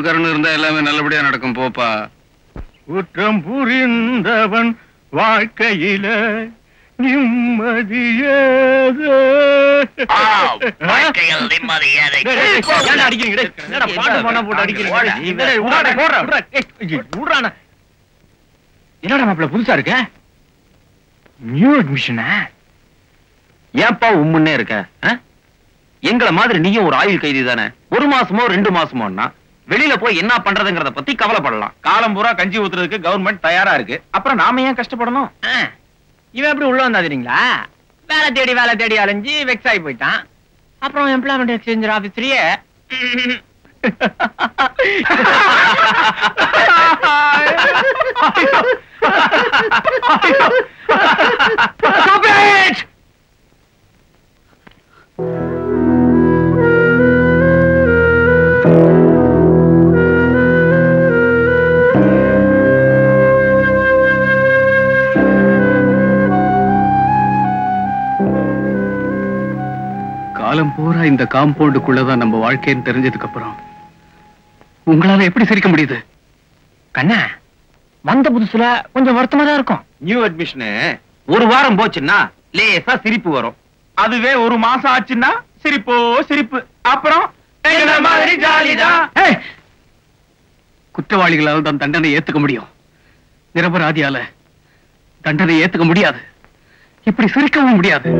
கருணை இருந்தா எல்லாமே நல்லபடியா நடக்கும் போப்பா குற்றம் புரிந்தவன் வாழ்க்கையில நிம்மதியேது வாழ்க்கையில் நிம்மதி ஏதை ஏன்டா அடிக்கிறீங்க டேய்? என்னடா பாட்டு பாடம் போட்டு அடிக்கிறீங்க டேய், விட்றாடா, விட்றா, விட்றா. ஏய், ஐயோ, விட்றாண்ணா. என்னடா மாப்பிள்ள புதுசா இருக்க நியூ அட்மிஷனா ஏன்பா உம்முன்னே இருக்க ஆ? எங்கள மாதிரி நீயும் ஒரு ஆயுள் கைதி தானே ஒரு மாசமோ ரெண்டு மாசமோன்னா வெளியில போய் என்ன பண்றதுங்கறத பத்தி கவலைப்படலாம் காலம் பூரா கஞ்சி ஊத்துறதுக்கு கவர்மெண்ட் தயாரா இருக்கு அப்புறம் நாம ஏன் கஷ்டப்படணும் ஆ, இவன் எப்படி உள்ள வந்தா தெரியுங்களா வேலை தேடி வேலை தேடி அலைஞ்சு வெக்ஸ் ஆகி போயிட்டான் அப்புறம் எம்ப்ளாய்மெண்ட் எக்ஸ்சேஞ்ச் ஆபீஸ்லயே Stop it! காலம் பூரா இந்த காம்பவுண்டுக்குள்ளதான் நம்ம வாழ்க்கைன்னு தெரிஞ்சதுக்கு அப்புறம் உங்களால எப்படி சிரிக்க முடியுது கண்ணா வந்த புதுசுல கொஞ்சம் வருத்தமா தான் இருக்கும் நியூ அட்மிஷனு ஒரு வாரம் போச்சுன்னா லேசா சிரிப்பு வரும் அதுவே ஒரு மாசம் ஆச்சுன்னா சிரிப்போ சிரிப்பு அப்புறம் எங்கள மாதிரி ஜாலிதான் ஏய்! குற்றவாளிகளால் தான் தண்டனை ஏத்துக்க முடியும் நிரபராதியால தண்டனை ஏத்துக்க முடியாது இப்படி சிரிக்கவும் முடியாது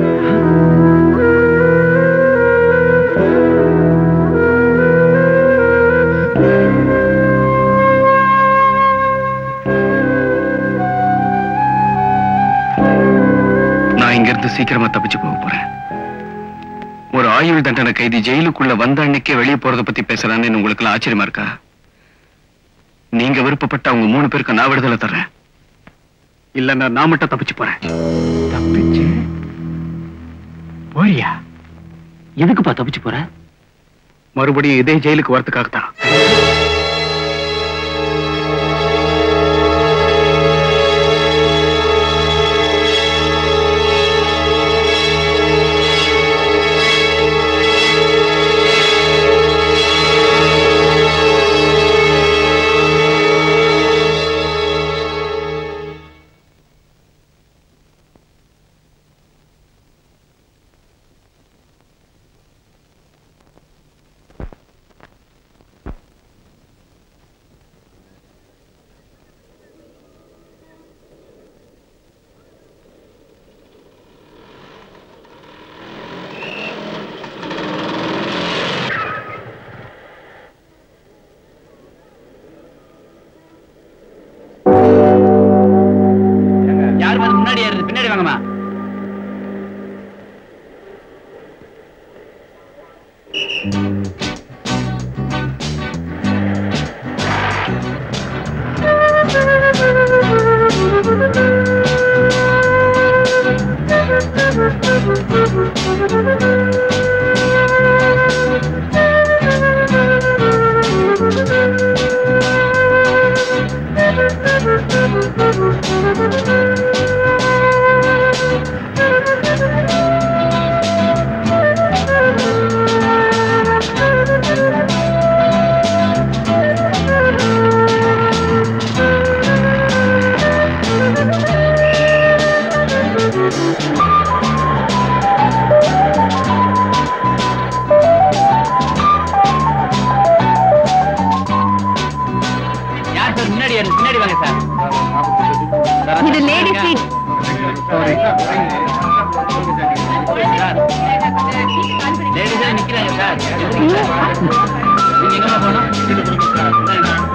நான் இங்க இருந்து சீக்கிரமா தப்பிச்சு போக போறேன் ஒரு ஆயுள் தண்டனை கைதி ஜெயிலுக்குள்ள வந்த அன்னைக்கே வெளியே போறத பத்தி பேசுறான்னு உங்களுக்கு எல்லாம் ஆச்சரியமா இருக்கா நீங்க விருப்பப்பட்ட அவங்க மூணு பேருக்கு நான் விடுதலை தர்றேன் இல்லன்னா நான் மட்டும் தப்பிச்சு போறேன் தப்பிச்சு போறியா எதுக்குப்பா தப்பிச்சு போற மறுபடியும் இதே ஜெயிலுக்கு வரதுக்காகத்தான் யாருமா முன்னாடி ஏறுது பின்னாடி வாங்கம்மா யார் சார் முன்னாடி ஏறுது பின்னாடி வாங்க சார் இது லேடி சீட் லேடிஸா நிக்கிறாங்க சார் எதுக்கு சார் நீங்க எங்க போனோம்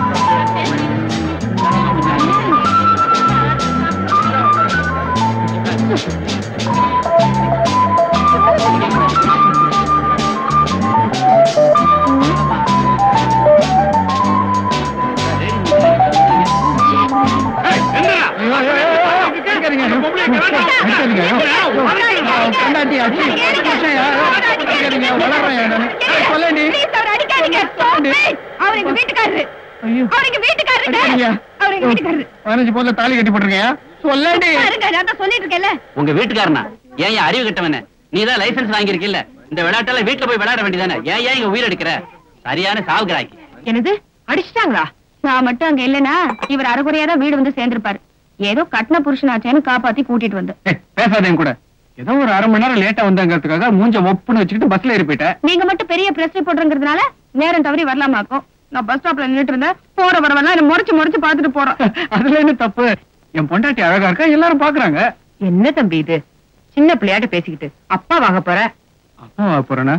Please, அவரை அடிக்காதீங்க. Please, அவர் எங்க வீட்டுக்காரரு அவர் எங்க வீட்டுக்காரருங்க அவர் எங்க வீட்டுக்காரரு பதினஞ்சு போதுல தாலி கட்டி போட்டிருக்கேன் சொல்லடி பாருங்க நான் தான் சொல்லிட்டு இருக்கேன்ல உங்க வீட்டுக்காரனா ஏன் ஏன் அறிவு கட்டவன நீ தான் லைசென்ஸ் வாங்கியிருக்கில்ல இந்த விளையாட்டெல்லாம் வீட்டுல போய் விளையாட வேண்டியதானே ஏன் ஏன் இங்க உயிர் எடுக்கிற சரியான சாவுகிறாய்க்கு என்னது அடிச்சிட்டாங்களா நான் மட்டும் அங்க இல்லனா இவர் அரைகுறையா தான் வீடு வந்து சேர்ந்திருப்பாரு ஏதோ கட்டின புருஷனாச்சேன்னு காப்பாத்தி கூட்டிட்டு வந்து ஏய், பேசாதேன் கூட ஏதோ ஒரு அரை மணி நேரம் லேட்டா வந்தாங்கிறதுக்காக மூஞ்ச ஒப்புன்னு வச்சுக்கிட்டு பஸ்ல ஏறி போயிட்டேன் நீங்க மட்டும் பெரிய பிரஸ் ரிப்போர்ட்டருங்கிறதுனால நேரம் தவறி வரலாமாக்கும் நான் பஸ் ஸ்டாப்ல நின்னுட்டு இருந்தேன் போற வரவெல்லாம் என்ன முறைச்சு முறைச்சு பாத்துட்டு போறோம் அதுல என்ன தப்பு என் பொண்டாட்டி அழகா இருக்கா எல்லாரும் பாக்குறாங்க என்ன தம்பி இது சின்ன பிள்ளையாட்ட பேசிக்கிட்டு அப்பா வாங்க போற அப்பா போறேனா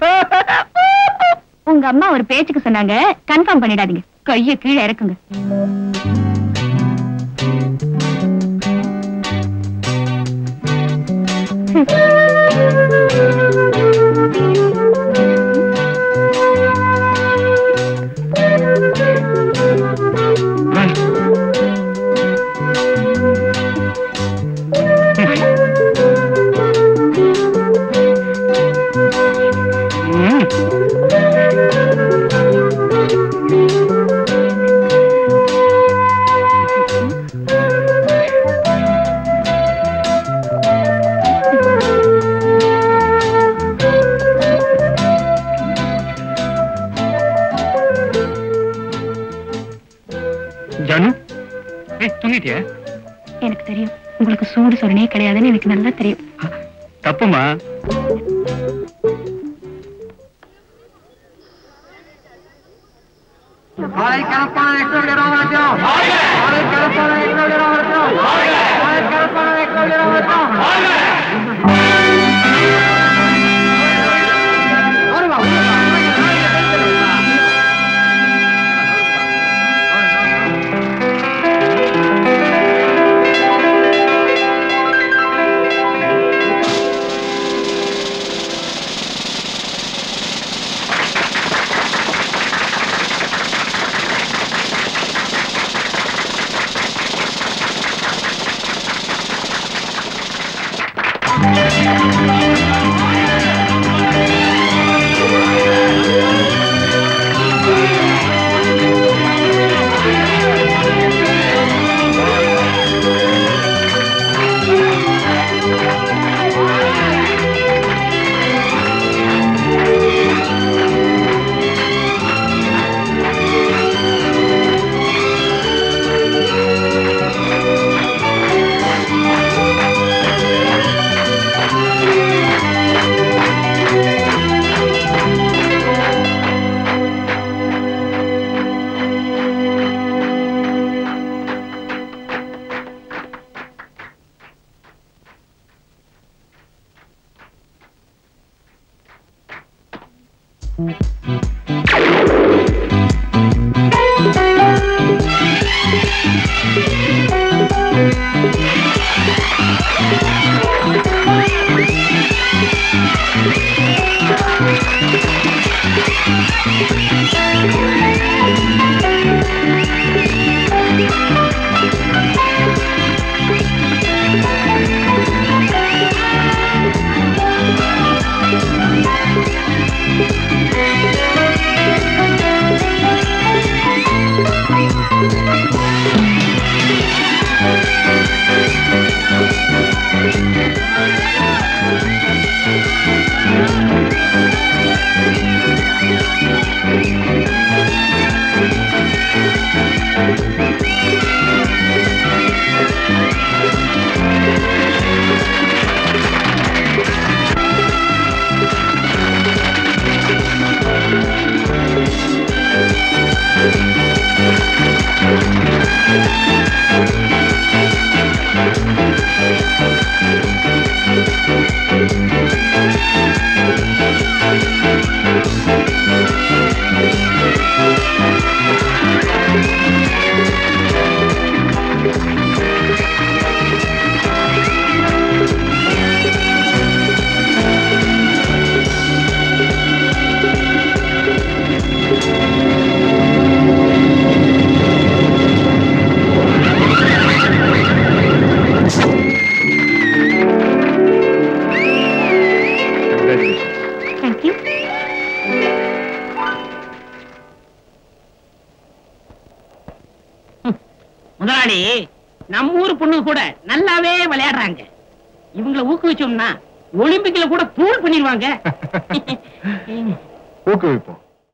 உங்க அம்மா ஒரு பேச்சுக்கு சொன்னாங்க கன்ஃபார்ம் பண்ணிடாதீங்க கைய கீழே இறக்குங்க ஜானு ஏய் தூங்கிட்டியா எனக்கு தெரியும் உங்களுக்கு சூடு சொரணே கிடையாதுன்னு எனக்கு நல்லா தெரியும் தப்புமா தேங்க்யூ முதலாளி நம்ம ஊர் பொண்ணு கூட நல்லாவே விளையாடுறாங்க இவங்கள ஊக்குவிச்சோம்னா ஒலிம்பிக்ல கூட தூள் பண்ணிடுவாங்க ஊக்குவிப்போம்